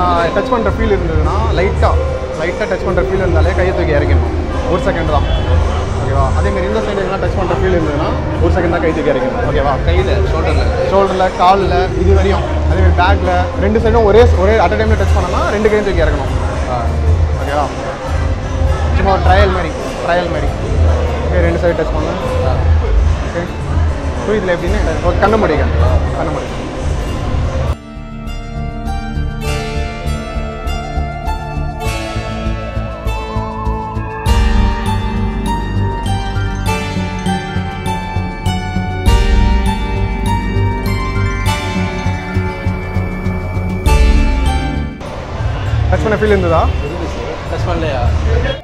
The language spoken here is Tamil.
டச் பண்ணுற ஃபீல் இருந்ததுன்னா லைட்டாக லைட்டாக டச் பண்ணுற ஃபீல் இருந்தாலே கையை தூக்கி இறக்கணும் ஒரு செகண்ட் தான் ஓகேவா அதேமாரி இந்த சைடு எல்லாம் டச் பண்ணுற ஃபீல் இருந்ததுன்னா ஒரு செகண்ட் தான் கை தூக்கி இறக்கணும் ஓகேவா கையில் ஷோல்டரில் ஷோல்டரில் காலில் இது வரையும் அதேமாதிரி பேக்கில் ரெண்டு சைடும் ஒரே ஒரே அட் டைமில் டச் பண்ணோம்னா ரெண்டு கையும் தூக்கி இறக்கணும் ஓகேவா சும்மா ஒரு ட்ரையல் மாதிரி ட்ரையல் மாதிரி ஓகே ரெண்டு சைடு டச் பண்ணேன் ஓகே புரியுதுல எப்படின்னு ஒரு கண்ணை முடிக்க கண்ணை முடிக்க டச் பண்ண ஃபீல் இருந்ததா டச் பண்ணலையா